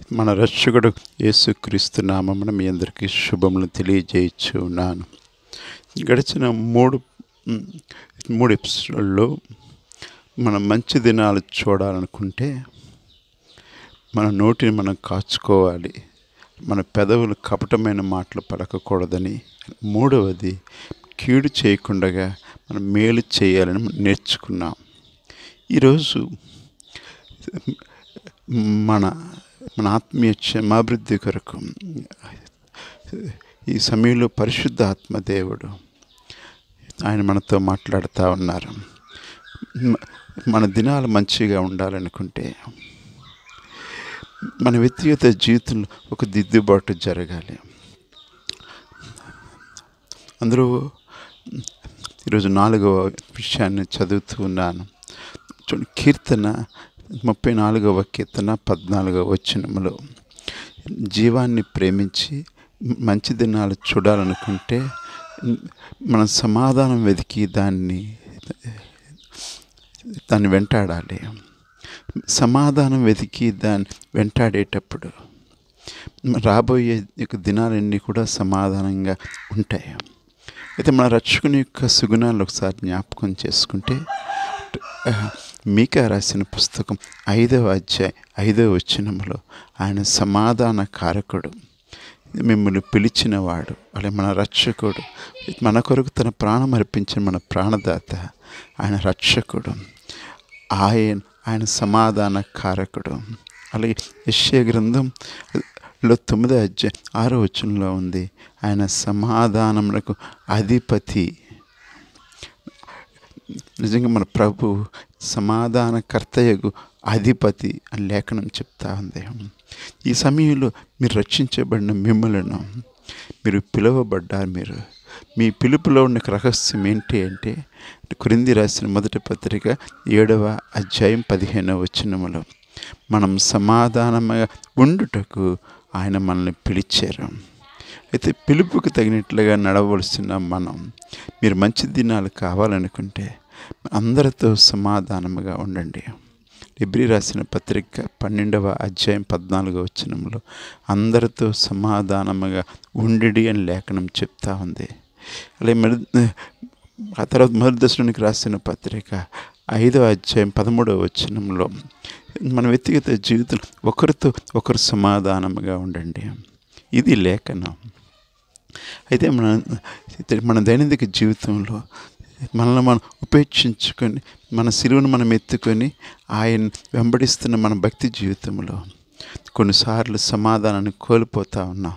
మన రక్షకుడు యేసుక్రీస్తు నామమున మీ అందరికీ శుభములు తెలియజేయచ్చు ఉన్నాను గడిచిన మూడు మ్, మూడు ఎపిసోడ్లో మనం మంచి దినాలు చూడాలనుకుంటే మన నోటిని మనం కాచుకోవాలి మన పెదవులు కపటమైన మాటలు పలకకూడదని మూడవది కీడు చేయకుండగా మనం మేలు చేయాలని మనం నేర్చుకున్నాం ఈరోజు మన మన ఆత్మీయ క్షమాభివృద్ధి కొరకు ఈ సమయంలో పరిశుద్ధ ఆత్మదేవుడు ఆయన మనతో మాట్లాడుతూ ఉన్నారు మ- మన దినాలు మంచిగా ఉండాలనుకుంటే మన వ్యక్తిగత జీవితంలో ఒక దిద్దుబాటు జరగాలి అందులో ఈరోజు నాలుగవ విషయాన్ని చదువుతూ ఉన్నాను చూడండి కీర్తన ముప్పై నాలుగవ కీర్తన పద్నాలుగవ వచనములో జీవాన్ని ప్రేమించి మంచి దినాలు చూడాలనుకుంటే మన సమాధానం వెతికి దాన్ని దాన్ని వెంటాడాలి సమాధానం వెతికి దాన్ని వెంటాడేటప్పుడు రాబోయే యొక్క దినాలన్నీ కూడా సమాధానంగా ఉంటాయి అయితే మన రక్షకుని యొక్క సుగుణాలు ఒకసారి జ్ఞాపకం చేసుకుంటే ఆ, మీకా రాసిన పుస్తకం ఐదవ అధ్యాయ ఐదవ వచనములో ఆయన సమాధాన కారకుడు మిమ్మల్ని పిలిచినవాడు అలాగే మన రక్షకుడు మన కొరకు తన ప్రాణం అర్పించిన మన ప్రాణదాత ఆయన రక్షకుడు ఆయన ఆయన సమాధాన కారకుడు అలాగే యశ్య గ్రంథం లో తొమ్మిదో అధ్యాయం ఆరో వచనంలో ఉంది ఆయన సమాధానములకు అధిపతి నిజంగా మన ప్రభు సమాధానకర్తయగు అధిపతి అని లేఖనం చెప్తా ఉంది ఈ సమయంలో మీరు రక్షించబడిన మిమ్మలను మీరు పిలువబడ్డారు మీరు మీ పిలుపులో ఉన్న రహస్యం ఏంటి అంటే కురింది రాసిన మొదటి పత్రిక ఏడవ అధ్యాయం పదిహేనవ వచనములో మనం సమాధానముగా ఉండుటకు ఆయన మనల్ని పిలిచారు అయితే పిలుపుకు తగినట్లుగా నడవలసిన మనం మీరు మంచి దినాలు కావాలనుకుంటే అందరితో సమాధానముగా ఉండండి ఎబ్రి రాసిన పత్రిక పన్నెండవ అధ్యాయం పద్నాలుగవ వచనంలో అందరితో సమాధానముగా ఉండి అని లేఖనం చెప్తా ఉంది అలాగే మరి ఆ తర్వాత మొదటి దశలోనికి రాసిన పత్రిక ఐదవ అధ్యాయం పదమూడవ వచనంలో మన వ్యక్తిగత జీవితం ఒకరితో ఒకరు సమాధానముగా ఉండండి ఇది లేఖనం అయితే మన మన దైనందిక జీవితంలో మనల్ని మనం ఉపేక్షించుకొని మన సిలువను మనం ఎత్తుకొని ఆయన వెంబడిస్తున్న మన భక్తి జీవితంలో కొన్నిసార్లు సమాధానాన్ని కోల్పోతూ ఉన్నాం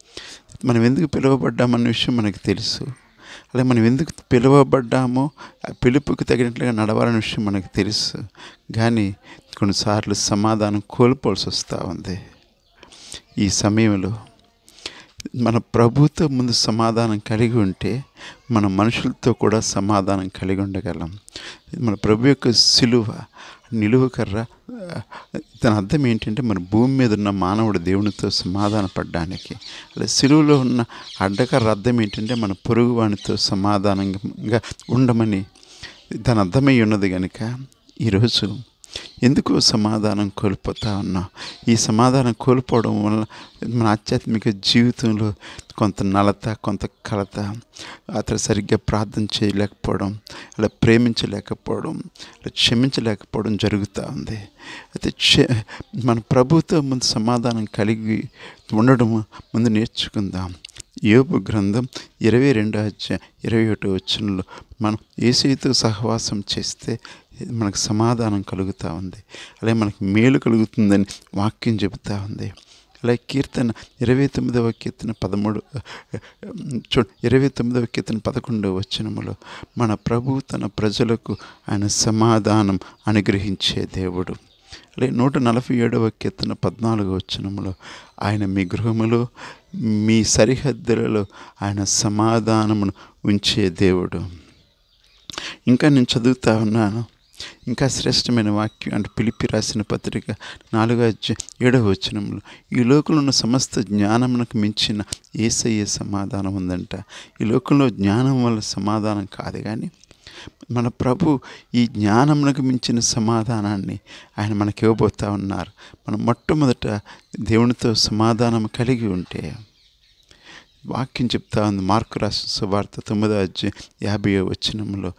మనం ఎందుకు పిలువబడ్డామన్న విషయం మనకు తెలుసు అలాగే మనం ఎందుకు పిలువబడ్డామో ఆ పిలుపుకి తగినట్లుగా నడవాలనే విషయం మనకు తెలుసు కానీ కొన్నిసార్లు సమాధానం కోల్పోవాల్సి వస్తూ ఉంది ఈ సమయంలో మన ప్రభుతో ముందు సమాధానం కలిగి ఉంటే మన మనుషులతో కూడా సమాధానం కలిగి ఉండగలం మన ప్రభు యొక్క సిలువ నిలువ కర్ర ఆ, దాని అర్థం ఏంటంటే మన భూమి మీద ఉన్న మానవుడు దేవునితో సమాధాన పడ్డానికి అలా సిలువలో ఉన్న అడ్డకర్ర అర్థం ఏంటంటే మన పొరుగు వానితో సమాధానంగా ఉండమని దాని అర్థమై ఉన్నది కనుక ఈరోజు ఎందుకో సమాధానం కోల్పోతా ఉన్నాం ఈ సమాధానం కోల్పోవడం వల్ల మన ఆధ్యాత్మిక జీవితంలో కొంత నలత కొంత కలత అతను సరిగ్గా ప్రార్థన చేయలేకపోవడం అలా ప్రేమించలేకపోవడం అలా క్షమించలేకపోవడం జరుగుతూ ఉంది అయితే క్ష మన ప్రభుత్వం ముందు సమాధానం కలిగి ఉండడం ముందు నేర్చుకుందాం యోబు గ్రంథం ఇరవై రెండో అధ్యాయం ఇరవై ఒకటో వచనంలో మనం ఏసైతో సహవాసం చేస్తే మనకు సమాధానం కలుగుతూ ఉంది అలాగే మనకు మేలు కలుగుతుందని వాక్యం చెబుతూ ఉంది అలాగే కీర్తన ఇరవై తొమ్మిదవ కీర్తన పదమూడు చూ ఇరవై తొమ్మిదవ కీర్తన పదకొండవ వచనములో మన ప్రభు తన ప్రజలకు ఆయన సమాధానం అనుగ్రహించే దేవుడు అలాగే నూట నలభై ఏడవ కీర్తన పద్నాలుగవ వచనములో ఆయన మీ గృహములో మీ సరిహద్దులలో ఆయన సమాధానమును ఉంచే దేవుడు ఇంకా నేను చదువుతా ఉన్నాను ఇంకా శ్రేష్టమైన వాక్యం అంటే పిలిపి రాసిన పత్రిక నాలుగో అధ్యాయం ఏడవ వచనంలో ఈ లోకంలో ఉన్న సమస్త జ్ఞానమునకు మించిన ఏసయ్యే సమాధానం ఉందంట ఈ లోకంలో జ్ఞానం వల్ల సమాధానం కాదు కానీ మన ప్రభు ఈ జ్ఞానమునకు మించిన సమాధానాన్ని ఆయన మనకి ఇవ్వబోతా ఉన్నారు మనం మొట్టమొదట దేవునితో సమాధానం కలిగి ఉంటే వాక్యం చెప్తా ఉంది మార్కు రాసిన సువార్త తొమ్మిదో అధ్యాయం యాభై వచ్చినంలో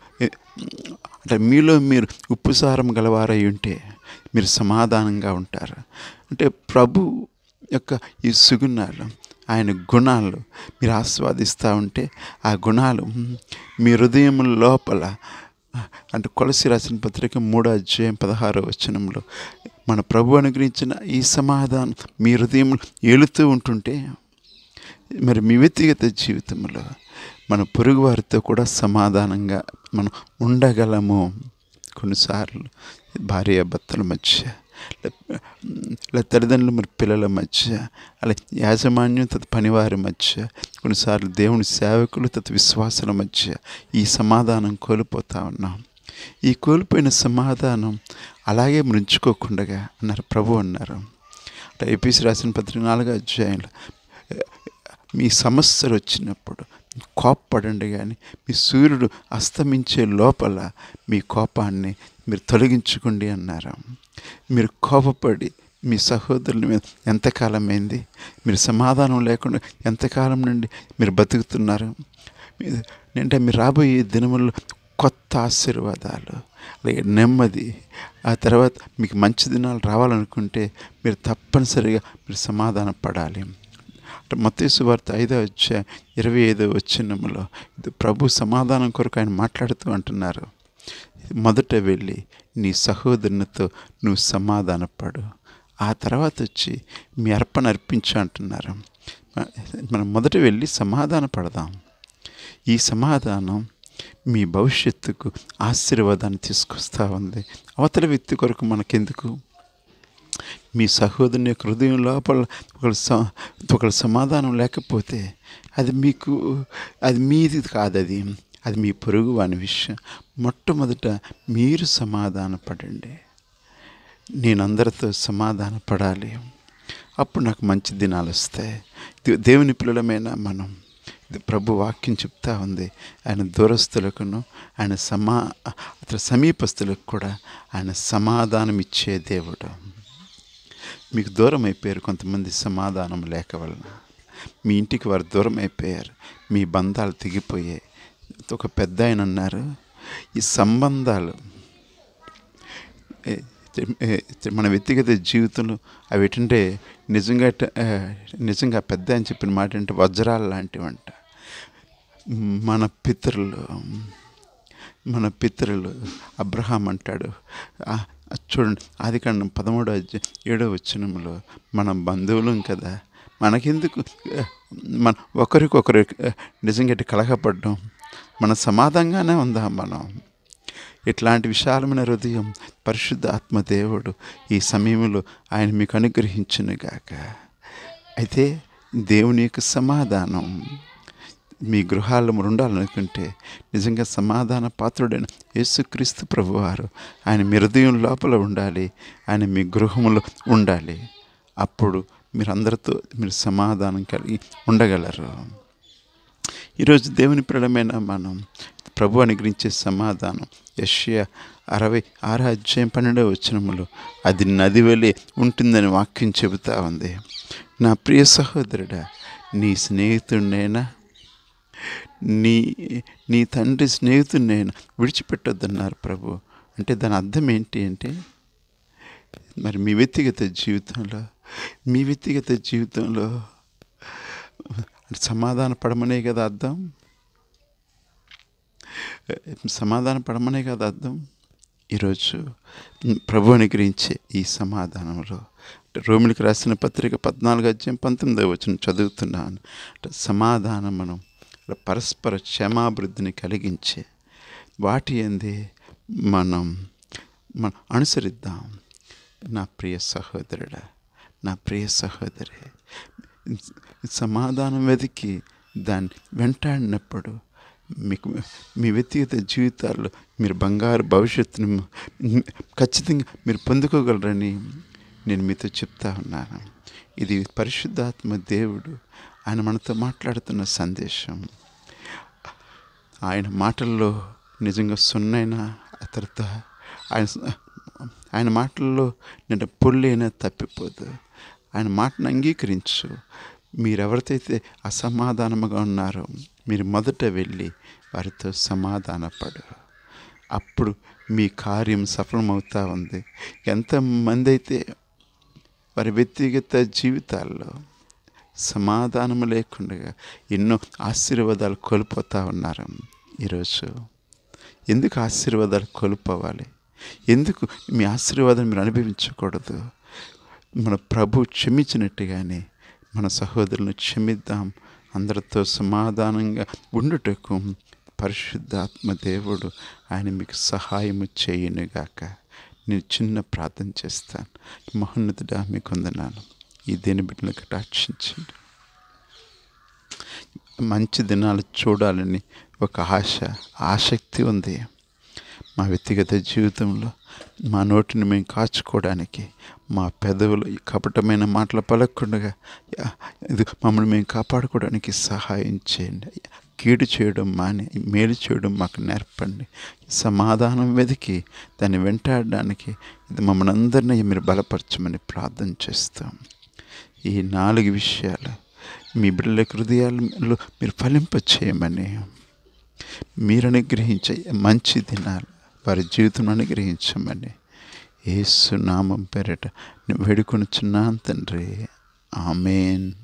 అంటే మీలో మీరు ఉప్పుసారం గలవారై ఉంటే మీరు సమాధానంగా ఉంటారు అంటే ప్రభు యొక్క ఈ సుగుణాలు ఆయన గుణాలు మీరు ఆస్వాదిస్తూ ఉంటే ఆ గుణాలు మీ హృదయం లోపల అంటే కొలసి రాసిన పత్రిక మూడో అధ్యాయం పదహారో వచనంలో మన ప్రభు అనుగ్రహించిన ఈ సమాధానం మీ హృదయం ఏలుతూ ఉంటుంటే మరి మీ వ్యక్తిగత జీవితంలో మన పొరుగు వారితో కూడా సమాధానంగా మనం ఉండగలము కొన్నిసార్లు భార్య భర్తల మధ్య లేదా తల్లిదండ్రులు మరి పిల్లల మధ్య అలా యాజమాన్యం తత పనివారి మధ్య కొన్నిసార్లు దేవుని సేవకులు తత విశ్వాసాల మధ్య ఈ సమాధానం కోల్పోతా ఉన్నాం ఈ కోల్పోయిన సమాధానం అలాగే మృంచుకోకుండా అన్నారు ప్రభు అన్నారు అంటే ఏపీసీ రాసిన పత్రిక నాలుగో అధ్యాయంలో మీ సమస్యలు వచ్చినప్పుడు కోప్పడండి కానీ మీ సూర్యుడు అస్తమించే లోపల మీ కోపాన్ని మీరు తొలగించుకోండి అన్నారు మీరు కోపపడి మీ సహోదరుల మీద ఎంతకాలం అయింది మీరు సమాధానం లేకుండా ఎంతకాలం నుండి మీరు బతుకుతున్నారు అంటే మీరు రాబోయే దినముల్లో కొత్త ఆశీర్వాదాలు అలాగే నెమ్మది ఆ తర్వాత మీకు మంచి దినాలు రావాలనుకుంటే మీరు తప్పనిసరిగా మీరు సమాధాన పడాలి అంటే మతేసు వార్త ఐదో వచ్చే ఇరవై ఐదో వచ్చినములో ఇది ప్రభు సమాధానం కొరకు ఆయన మాట్లాడుతూ అంటున్నారు మొదట వెళ్ళి నీ సహోదరునితో నువ్వు సమాధానపడు ఆ తర్వాత వచ్చి మీ అర్పణ అర్పించు అంటున్నారు మనం మొదట వెళ్ళి సమాధాన పడదాం ఈ సమాధానం మీ భవిష్యత్తుకు ఆశీర్వాదాన్ని తీసుకొస్తూ ఉంది అవతల వ్యక్తి కొరకు మనకెందుకు మీ సహోదరుని యొక్క హృదయం లోపల ఒకళ్ళ ఒకళ్ళ సమాధానం లేకపోతే అది మీకు అది మీది కాదు అది అది మీ పొరుగు అనే విషయం మొట్టమొదట మీరు సమాధాన పడండి నేను అందరితో సమాధాన పడాలి అప్పుడు నాకు మంచి దినాలు వస్తాయి దేవుని పిల్లలమైన మనం ఇది ప్రభు వాక్యం చెప్తా ఉంది ఆయన దూరస్తులకును ఆయన సమా అతని సమీపస్తులకు కూడా ఆయన సమాధానం ఇచ్చే దేవుడు మీకు దూరం అయిపోయారు కొంతమంది సమాధానం లేక వలన మీ ఇంటికి వారు దూరం అయిపోయారు మీ బంధాలు తెగిపోయాయి ఒక పెద్ద ఆయన అన్నారు ఈ సంబంధాలు మన వ్యక్తిగత జీవితంలో అవి ఏంటంటే నిజంగా నిజంగా పెద్ద అని చెప్పిన మాట అంటే వజ్రాలు లాంటివంట మన పితరులు మన పితరులు అబ్రహాం అంటాడు చూడండి ఆది కాండం పదమూడో ఏడో వచ్చినంలో మనం బంధువులం కదా మనకెందుకు మన ఒకరికొకరు నిజంగా కలహపడ్డం మన సమాధానంగానే ఉందా మనం ఇట్లాంటి విశాలమైన హృదయం పరిశుద్ధ ఆత్మదేవుడు ఈ సమయంలో ఆయన మీకు అనుగ్రహించునుగాక అయితే దేవుని యొక్క సమాధానం మీ గృహాల్లో ఉండాలనుకుంటే నిజంగా సమాధాన పాత్రుడైన యేసుక్రీస్తు ప్రభువారు ఆయన మీ హృదయం లోపల ఉండాలి ఆయన మీ గృహంలో ఉండాలి అప్పుడు మీరు అందరితో మీరు సమాధానం కలిగి ఉండగలరు ఈరోజు దేవుని ప్రియులమైన మనం ప్రభు అనుగ్రహించే సమాధానం యష్యా అరవై ఆరో అధ్యాయం పన్నెండవ వచనములో అది నది వలె ఉంటుందని వాక్యం చెబుతా ఉంది నా ప్రియ సహోదరుడా నీ స్నేహితుడినైనా నీ నీ తండ్రి స్నేహితుడినైనా విడిచిపెట్టొద్దన్నారు ప్రభు అంటే దాని అర్థం ఏంటి అంటే మరి మీ వ్యక్తిగత జీవితంలో మీ వ్యక్తిగత జీవితంలో సమాధాన పడమనే కదా అర్థం సమాధాన పడమనే కదా అర్థం ఈరోజు ప్రభు అనుగ్రహించే ఈ సమాధానంలో రోమిలికి రాసిన పత్రిక పద్నాలుగు అధ్యాయం పంతొమ్మిదో వచ్చిన చదువుతున్నాను అంటే సమాధానమును పరస్పర క్షమాభివృద్ధిని కలిగించే వాటి అందే మనం మనం అనుసరిద్దాం నా ప్రియ సహోదరుడా నా ప్రియ సహోదరి సమాధానం వెతికి దాన్ని వెంటాడినప్పుడు మీకు మీ వ్యక్తిగత జీవితాల్లో మీరు బంగారు భవిష్యత్తును ఖచ్చితంగా మీరు పొందుకోగలరని నేను మీతో చెప్తా ఉన్నాను ఇది పరిశుద్ధాత్మ దేవుడు ఆయన మనతో మాట్లాడుతున్న సందేశం ఆయన మాటల్లో నిజంగా సున్నైనా ఆ తర్వాత ఆయన ఆయన మాటల్లో నిన్న పొల్లైనా తప్పిపోదు ఆయన మాటను అంగీకరించు మీరెవరితైతే అసమాధానముగా ఉన్నారో మీరు మొదట వెళ్ళి వారితో సమాధానపడు అప్పుడు మీ కార్యం సఫలమవుతా ఉంది ఎంతమంది అయితే వారి వ్యక్తిగత జీవితాల్లో సమాధానం లేకుండా ఎన్నో ఆశీర్వాదాలు కోల్పోతూ ఉన్నారు ఈరోజు ఎందుకు ఆశీర్వాదాలు కోల్పోవాలి ఎందుకు మీ ఆశీర్వాదం మీరు అనుభవించకూడదు మన ప్రభు క్షమించినట్టుగానే మన సహోదరులను క్షమిద్దాం అందరితో సమాధానంగా ఉండుటకు పరిశుద్ధాత్మ దేవుడు ఆయన మీకు సహాయము చేయునుగాక నేను చిన్న ప్రార్థన చేస్తాను మహోన్నతుడా మీకు వందనాలు ఈ దేని బిడ్డను కటాక్షించండి మంచి దినాలు చూడాలని ఒక ఆశ ఆసక్తి ఉంది మా వ్యక్తిగత జీవితంలో మా నోటిని మేము కాచుకోవడానికి మా పెదవులు ఈ కపటమైన మాటలు పలకకుండా ఇది మమ్మల్ని మేము కాపాడుకోవడానికి సహాయం చేయండి కీడు చేయడం మాని మేలు చేయడం మాకు నేర్పండి సమాధానం వెతికి దాన్ని వెంటాడడానికి ఇది మమ్మల్ని అందరినీ మీరు బలపరచమని ప్రార్థన చేస్తాం ఈ నాలుగు విషయాలు మీ బిడ్డల హృదయాలలో మీరు ఫలింప చేయమని మీరు అనుగ్రహించే మంచి దినాలు వారి జీవితం అనుగ్రహించమని ఏసు నామం పేరట వేడుకొనుచున్నాను తండ్రి ఆమెన్